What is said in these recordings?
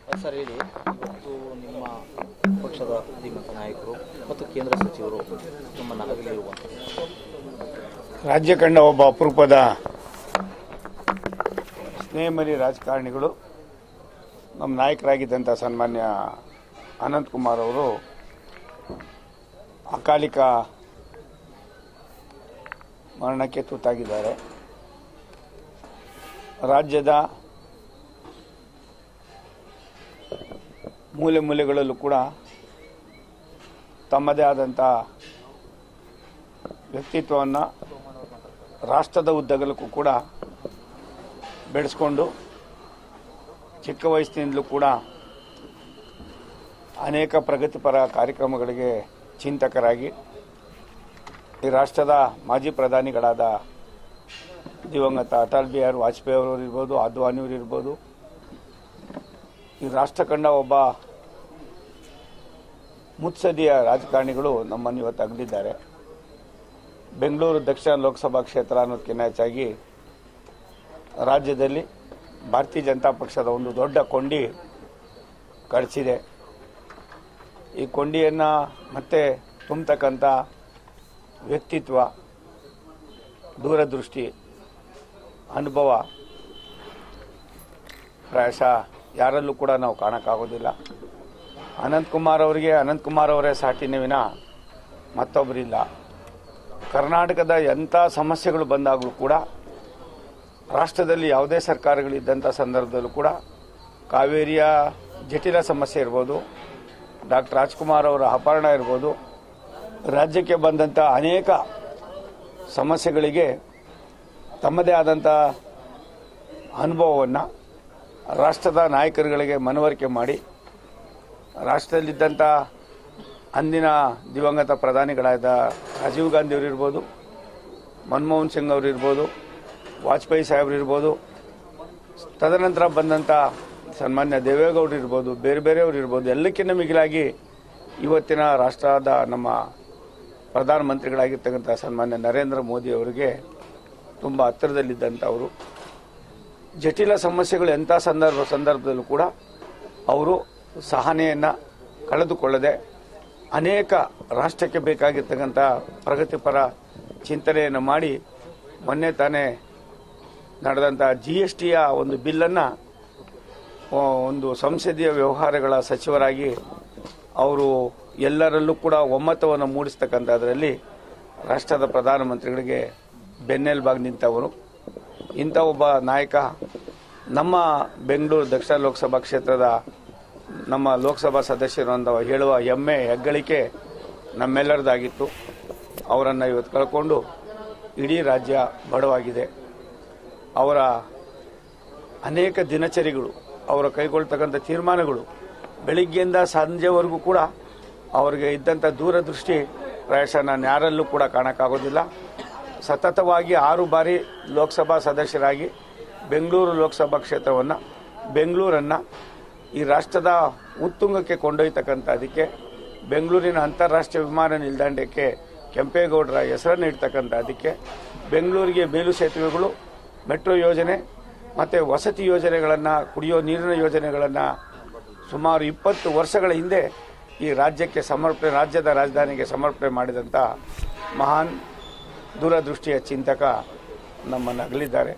sir ಹೇಳಿ ಇವತ್ತು ನಿಮ್ಮ ಪಕ್ಷದ ಧೀಮಂತ ನಾಯಕರು ಮತ್ತು ಕೇಂದ್ರ ಸಚಿವರು ನಮ್ಮನ್ನು ಅಗಲಿರುವಂಥ ರಾಜ್ಯ ಕಂಡ ಒಬ್ಬ ಅಪರೂಪದ ಸ್ನೇಹಮರಿ ರಾಜಕಾರಣಿಗಳು ನಮ್ಮ ನಾಯಕರಾಗಿದ್ದಂಥ ಸನ್ಮಾನ್ಯ ಅನಂತ್ ಕುಮಾರ್ ಅವರು ಅಕಾಲಿಕ ಮರಣಕ್ಕೆ ತುತ್ತಾಗಿದ್ದಾರೆ ರಾಜ್ಯದ ಮೂಲೆ ಮೂಲೆಗಳಲ್ಲೂ ಕೂಡ ತಮ್ಮದೇ ಆದಂಥ ವ್ಯಕ್ತಿತ್ವವನ್ನು ರಾಷ್ಟ್ರದ ಉದ್ದಗಲಕ್ಕೂ ಕೂಡ ಬೆಳೆಸ್ಕೊಂಡು ಚಿಕ್ಕ ವಯಸ್ಸಿನಿಂದಲೂ ಕೂಡ ಅನೇಕ ಪ್ರಗತಿಪರ ಕಾರ್ಯಕ್ರಮಗಳಿಗೆ ಚಿಂತಕರಾಗಿ ಈ ರಾಷ್ಟ್ರದ ಮಾಜಿ ಪ್ರಧಾನಿಗಳಾದ ದಿವಂಗತ ಅಟಲ್ ಬಿಹಾರಿ ವಾಜಪೇಯಿ ಅವರು ಇರ್ಬೋದು ಅದ್ವಾನಿಯವರು ಇರ್ಬೋದು ಈ ರಾಷ್ಟ್ರ ಕಂಡ ಒಬ್ಬ ಮುತ್ಸದಿಯ ರಾಜಕಾರಣಿಗಳು ನಮ್ಮನ್ನು ಇವತ್ತು ಅಗಲಿದ್ದಾರೆ ಬೆಂಗಳೂರು ದಕ್ಷಿಣ ಲೋಕಸಭಾ ಕ್ಷೇತ್ರ ಅನ್ನೋದಕ್ಕಿಂತ ಹೆಚ್ಚಾಗಿ ರಾಜ್ಯದಲ್ಲಿ ಭಾರತೀಯ ಜನತಾ ಪಕ್ಷದ ಒಂದು ದೊಡ್ಡ ಕೊಂಡಿ ಕಳಿಸಿದೆ ಈ ಕೊಂಡಿಯನ್ನು ಮತ್ತೆ ತುಂಬತಕ್ಕಂಥ ವ್ಯಕ್ತಿತ್ವ ದೂರದೃಷ್ಟಿ ಅನುಭವ ಪ್ರಾಯಶಃ ಯಾರಲ್ಲೂ ಕೂಡ ನಾವು ಕಾಣಕ್ಕಾಗೋದಿಲ್ಲ ಅನಂತಕುಮಾರ್ ಅವರಿಗೆ ಅನಂತಕುಮಾರ್ ಅವರೇ ಸಾಟಿನೇ ವಿನ ಮತ್ತೊಬ್ಬರಿಲ್ಲ ಕರ್ನಾಟಕದ ಎಂಥ ಸಮಸ್ಯೆಗಳು ಬಂದಾಗಲೂ ಕೂಡ ರಾಷ್ಟ್ರದಲ್ಲಿ ಯಾವುದೇ ಸರ್ಕಾರಗಳಿದ್ದಂಥ ಸಂದರ್ಭದಲ್ಲೂ ಕೂಡ ಕಾವೇರಿಯ ಜಟಿಲ ಸಮಸ್ಯೆ ಇರ್ಬೋದು ಡಾಕ್ಟರ್ ರಾಜ್ಕುಮಾರ್ ಅವರ ಅಪಹರಣ ಇರ್ಬೋದು ರಾಜ್ಯಕ್ಕೆ ಬಂದಂಥ ಅನೇಕ ಸಮಸ್ಯೆಗಳಿಗೆ ತಮ್ಮದೇ ಆದಂಥ ಅನುಭವವನ್ನು ರಾಷ್ಟ್ರದ ನಾಯಕರುಗಳಿಗೆ ಮನವರಿಕೆ ಮಾಡಿ ರಾಷ್ಟ್ರದಲ್ಲಿದ್ದಂಥ ಅಂದಿನ ದಿವಂಗತ ಪ್ರಧಾನಿಗಳಾದ ರಾಜೀವ್ ಗಾಂಧಿ ಅವರು ಇರ್ಬೋದು ಮನಮೋಹನ್ ಸಿಂಗ್ ಅವರು ಇರ್ಬೋದು ವಾಜಪೇಯಿ ಸಾಹೇಬರು ಇರ್ಬೋದು ತದನಂತರ ಬಂದಂಥ ಸನ್ಮಾನ್ಯ ದೇವೇಗೌಡರು ಇರ್ಬೋದು ಬೇರೆ ಬೇರೆಯವರು ಇರ್ಬೋದು ಎಲ್ಲಕ್ಕಿಂತ ಮಿಗಿಲಾಗಿ ಇವತ್ತಿನ ರಾಷ್ಟ್ರದ ನಮ್ಮ ಪ್ರಧಾನಮಂತ್ರಿಗಳಾಗಿರ್ತಕ್ಕಂಥ ಸನ್ಮಾನ್ಯ ನರೇಂದ್ರ ಮೋದಿ ಅವರಿಗೆ ತುಂಬ ಹತ್ತಿರದಲ್ಲಿದ್ದಂಥವರು ಜಟಿಲ ಸಮಸ್ಯೆಗಳು ಎಂಥ ಸಂದರ್ಭ ಸಂದರ್ಭದಲ್ಲೂ ಕೂಡ ಅವರು ಸಹನೆಯನ್ನು ಕಳೆದುಕೊಳ್ಳದೆ ಅನೇಕ ರಾಷ್ಟ್ರಕ್ಕೆ ಬೇಕಾಗಿರ್ತಕ್ಕಂಥ ಪ್ರಗತಿಪರ ಚಿಂತನೆಯನ್ನು ಮಾಡಿ ಮೊನ್ನೆ ತಾನೇ ನಡೆದಂಥ ಜಿ ಎಸ್ ಟಿಯ ಒಂದು ಬಿಲ್ಲನ್ನು ಒಂದು ಸಂಸದೀಯ ವ್ಯವಹಾರಗಳ ಸಚಿವರಾಗಿ ಅವರು ಎಲ್ಲರಲ್ಲೂ ಕೂಡ ಒಮ್ಮತವನ್ನು ಮೂಡಿಸ್ತಕ್ಕಂಥದ್ರಲ್ಲಿ ರಾಷ್ಟ್ರದ ಪ್ರಧಾನಮಂತ್ರಿಗಳಿಗೆ ಬೆನ್ನೆಲುಬಾಗಿ ನಿಂತವರು ಇಂಥ ಒಬ್ಬ ನಾಯಕ ನಮ್ಮ ಬೆಂಗಳೂರು ದಕ್ಷಿಣ ಲೋಕಸಭಾ ಕ್ಷೇತ್ರದ ನಮ್ಮ ಲೋಕಸಭಾ ಸದಸ್ಯರು ಅಂತ ಹೇಳುವ ಹೆಮ್ಮೆ ಹೆಗ್ಗಳಿಕೆ ನಮ್ಮೆಲ್ಲರದಾಗಿತ್ತು ಅವರನ್ನು ಇವತ್ತು ಕಳ್ಕೊಂಡು ಇಡೀ ರಾಜ್ಯ ಬಡವಾಗಿದೆ ಅವರ ಅನೇಕ ದಿನಚರಿಗಳು ಅವರ ಕೈಗೊಳ್ತಕ್ಕಂಥ ತೀರ್ಮಾನಗಳು ಬೆಳಿಗ್ಗೆಯಿಂದ ಸಂಜೆವರೆಗೂ ಕೂಡ ಅವರಿಗೆ ಇದ್ದಂಥ ದೂರದೃಷ್ಟಿ ಪ್ರಾಯಶಃ ನಾನು ಯಾರಲ್ಲೂ ಕೂಡ ಕಾಣಕ್ಕಾಗೋದಿಲ್ಲ ಸತತವಾಗಿ ಆರು ಬಾರಿ ಲೋಕಸಭಾ ಸದಸ್ಯರಾಗಿ ಬೆಂಗಳೂರು ಲೋಕಸಭಾ ಕ್ಷೇತ್ರವನ್ನು ಬೆಂಗಳೂರನ್ನು ಈ ರಾಷ್ಟ್ರದ ಉತ್ತುಂಗಕ್ಕೆ ಕೊಂಡೊಯ್ತಕ್ಕಂಥ ಅದಕ್ಕೆ ಬೆಂಗಳೂರಿನ ಅಂತಾರಾಷ್ಟ್ರೀಯ ವಿಮಾನ ನಿಲ್ದಾಣಕ್ಕೆ ಕೆಂಪೇಗೌಡರ ಹೆಸರನ್ನು ಇಡ್ತಕ್ಕಂಥ ಅದಕ್ಕೆ ಬೆಂಗಳೂರಿಗೆ ಮೇಲು ಸೇತುವೆಗಳು ಮೆಟ್ರೋ ಯೋಜನೆ ಮತ್ತು ವಸತಿ ಯೋಜನೆಗಳನ್ನು ಕುಡಿಯೋ ನೀರಿನ ಯೋಜನೆಗಳನ್ನು ಸುಮಾರು ಇಪ್ಪತ್ತು ವರ್ಷಗಳ ಹಿಂದೆ ಈ ರಾಜ್ಯಕ್ಕೆ ಸಮರ್ಪಣೆ ರಾಜ್ಯದ ರಾಜಧಾನಿಗೆ ಸಮರ್ಪಣೆ ಮಾಡಿದಂಥ ಮಹಾನ್ ದೂರದೃಷ್ಟಿಯ ಚಿಂತಕ ನಮ್ಮನ್ನು ಅಗಲಿದ್ದಾರೆ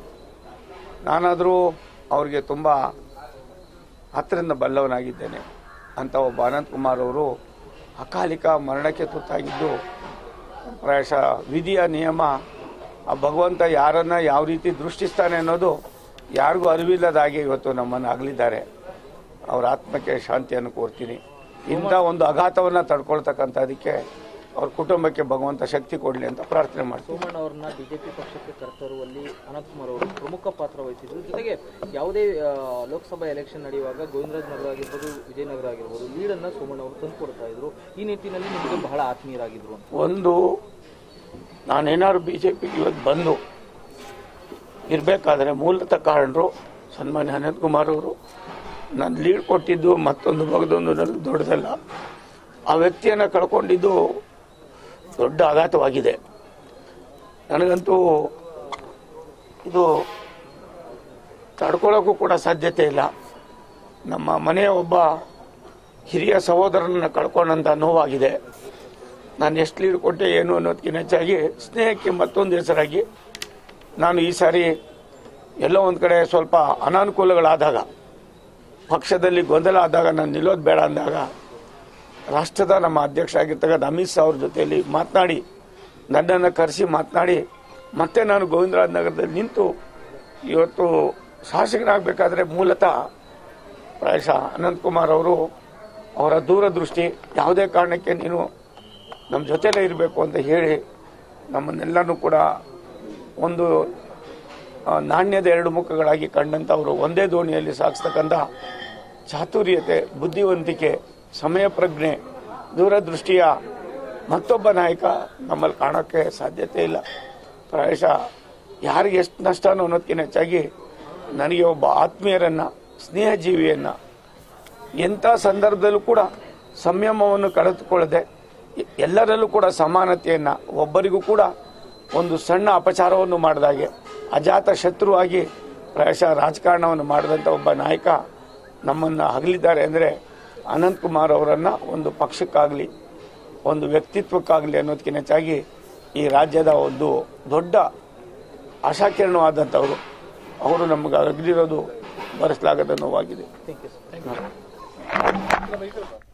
ನಾನಾದರೂ ಅವರಿಗೆ ತುಂಬ ಹತ್ತಿರದಿಂದ ಬಲ್ಲವನಾಗಿದ್ದೇನೆ ಅಂತ ಒಬ್ಬ ಅನಂತಕುಮಾರ್ ಅವರು ಅಕಾಲಿಕ ಮರಣಕ್ಕೆ ತುತ್ತಾಗಿದ್ದು ಪ್ರಾಯಶಃ ವಿಧಿಯ ನಿಯಮ ಆ ಭಗವಂತ ಯಾರನ್ನ ಯಾವ ರೀತಿ ದೃಷ್ಟಿಸ್ತಾನೆ ಅನ್ನೋದು ಯಾರಿಗೂ ಅರಿವಿಲ್ಲದ ಹಾಗೆ ಇವತ್ತು ನಮ್ಮನ್ನು ಅಗಲಿದ್ದಾರೆ ಅವರ ಆತ್ಮಕ್ಕೆ ಶಾಂತಿಯನ್ನು ಕೋರ್ತೀನಿ ಇಂಥ ಒಂದು ಆಘಾತವನ್ನು ತಡ್ಕೊಳ್ತಕ್ಕಂಥದಕ್ಕೆ ಅವ್ರ ಕುಟುಂಬಕ್ಕೆ ಭಗವಂತ ಶಕ್ತಿ ಕೊಡಲಿ ಅಂತ ಪ್ರಾರ್ಥನೆ ಮಾಡ್ತೀನಿ ಸೋಮಣ್ಣ ಅವರನ್ನ ಬಿಜೆಪಿ ಪಕ್ಷಕ್ಕೆ ಕರೆತರುವಲ್ಲಿ ಅನಂತಕುಮಾರ್ ಅವರು ಪ್ರಮುಖ ಪಾತ್ರ ವಹಿಸಿದ್ರು ಜೊತೆಗೆ ಯಾವುದೇ ಆ, ಲೋಕಸಭಾ ಎಲೆಕ್ಷನ್ ನಡೆಯುವಾಗ ಗೋವಿಂದರಾಜ್ ನಗರ ಆಗಿರ್ಬೋದು ವಿಜಯನಗರ ಆಗಿರ್ಬೋದು ಲೀಡನ್ನ ಸೋಮಣ್ಣ ಅವರು ತಂದುಕೊಡ್ತಾ ಇದ್ರು ಈ ನಿಟ್ಟಿನಲ್ಲಿ ನಿಮಗೆ ಬಹಳ ಆತ್ಮೀಯರಾಗಿದ್ರು ಅಂತ ಒಂದು ನಾನೇನಾದ್ರು ಬಿ ಜೆ ಪಿಗೆ ಇವತ್ತು ಬಂದು ಇರಬೇಕಾದ್ರೆ ಮೂಲತಃ ಕಾರಣರು ಸನ್ಮಾನ್ಯ ಅನಂತ್ ಕುಮಾರ್ ಅವರು ನಾನು ಲೀಡ್ ಕೊಟ್ಟಿದ್ದು ಮತ್ತೊಂದು ಮಗದೊಂದು ನನಗೆ ದೊಡ್ಡದಲ್ಲ ಆ ವ್ಯಕ್ತಿಯನ್ನು ಕಳ್ಕೊಂಡಿದ್ದು ದೊಡ್ಡ ಆಘಾತವಾಗಿದೆ ನನಗಂತೂ ಇದು ತಡ್ಕೊಳ್ಳೋಕ್ಕೂ ಕೂಡ ಸಾಧ್ಯತೆ ಇಲ್ಲ ನಮ್ಮ ಮನೆಯ ಒಬ್ಬ ಹಿರಿಯ ಸಹೋದರನನ್ನು ಕಳ್ಕೊಂಡಂತ ನೋವಾಗಿದೆ ನಾನು ಎಷ್ಟು ಲೀಡ್ ಕೊಟ್ಟೆ ಏನು ಅನ್ನೋದಕ್ಕಿಂತ ಹೆಚ್ಚಾಗಿ ಸ್ನೇಹಕ್ಕೆ ಮತ್ತೊಂದು ಹೆಸರಾಗಿ ನಾನು ಈ ಸಾರಿ ಎಲ್ಲೋ ಒಂದು ಕಡೆ ಸ್ವಲ್ಪ ಅನಾನುಕೂಲಗಳಾದಾಗ ಪಕ್ಷದಲ್ಲಿ ಗೊಂದಲ ಆದಾಗ ನಾನು ನಿಲ್ಲೋದು ಬೇಡ ಅಂದಾಗ ರಾಷ್ಟ್ರದ ನಮ್ಮ ಅಧ್ಯಕ್ಷ ಆಗಿರ್ತಕ್ಕಂಥ ಅಮಿತ್ ಶಾ ಅವ್ರ ಜೊತೆಯಲ್ಲಿ ಮಾತನಾಡಿ ನನ್ನನ್ನು ಕರೆಸಿ ಮಾತನಾಡಿ ಮತ್ತೆ ನಾನು ಗೋವಿಂದರಾಜ ನಗರದಲ್ಲಿ ನಿಂತು ಇವತ್ತು ಶಾಸಕನಾಗಬೇಕಾದ್ರೆ ಮೂಲತಃ ಪ್ರಾಯಶಃ ಅನಂತಕುಮಾರ್ ಅವರು ಅವರ ದೂರದೃಷ್ಟಿ ಯಾವುದೇ ಕಾರಣಕ್ಕೆ ನೀನು ನಮ್ಮ ಜೊತೆಲೇ ಇರಬೇಕು ಅಂತ ಹೇಳಿ ನಮ್ಮನ್ನೆಲ್ಲನೂ ಕೂಡ ಒಂದು ಆ, ನಾಣ್ಯದ ಎರಡು ಮುಖಗಳಾಗಿ ಕಂಡಂಥವರು ಒಂದೇ ದೋಣಿಯಲ್ಲಿ ಸಾಗಿಸ್ತಕ್ಕಂಥ ಚಾತುರ್ಯತೆ ಬುದ್ಧಿವಂತಿಕೆ ಸಮಯ ಪ್ರಜ್ಞೆ ದೂರದೃಷ್ಟಿಯ ಮತ್ತೊಬ್ಬ ನಾಯಕ ನಮ್ಮಲ್ಲಿ ಕಾಣೋಕ್ಕೆ ಸಾಧ್ಯತೆ ಇಲ್ಲ ಪ್ರಾಯಶಃ ಯಾರಿಗೆ ಎಷ್ಟು ನಷ್ಟನೋ ಅನ್ನೋದಕ್ಕಿಂತ ಹೆಚ್ಚಾಗಿ ನನಗೆ ಒಬ್ಬ ಆತ್ಮೀಯರನ್ನ ಸ್ನೇಹಜೀವಿಯನ್ನ ಎಂಥ ಸಂದರ್ಭದಲ್ಲೂ ಕೂಡ ಸಂಯಮವನ್ನು ಕಳೆದುಕೊಳ್ಳದೆ ಎ- ಎಲ್ಲರಲ್ಲೂ ಕೂಡ ಸಮಾನತೆಯನ್ನ ಒಬ್ಬರಿಗೂ ಕೂಡ ಒಂದು ಸಣ್ಣ ಅಪಚಾರವನ್ನು ಮಾಡಿದಾಗೆ ಅಜಾತ ಶತ್ರುವಾಗಿ ಪ್ರಾಯಶಃ ರಾಜಕಾರಣವನ್ನು ಮಾಡಿದಂಥ ಒಬ್ಬ ನಾಯಕ ನಮ್ಮನ್ನು ಹಗಲಿದ್ದಾರೆ ಅಂದರೆ ಅನಂತಕುಮಾರ್ ಅವರನ್ನು ಒಂದು ಪಕ್ಷಕ್ಕಾಗಲಿ ಒಂದು ವ್ಯಕ್ತಿತ್ವಕ್ಕಾಗಲಿ ಅನ್ನೋದಕ್ಕಿಂತ ಹೆಚ್ಚಾಗಿ ಈ ರಾಜ್ಯದ ಒಂದು ದೊಡ್ಡ ಆಶಾಕಿರಣವಾದಂಥವರು ಅವರು ನಮಗೆ ಅಗಲಿರೋದು ಭರಿಸಲಾಗದ ನೋವಾಗಿದೆ ಥ್ಯಾಂಕ್ ಯು ಸರ್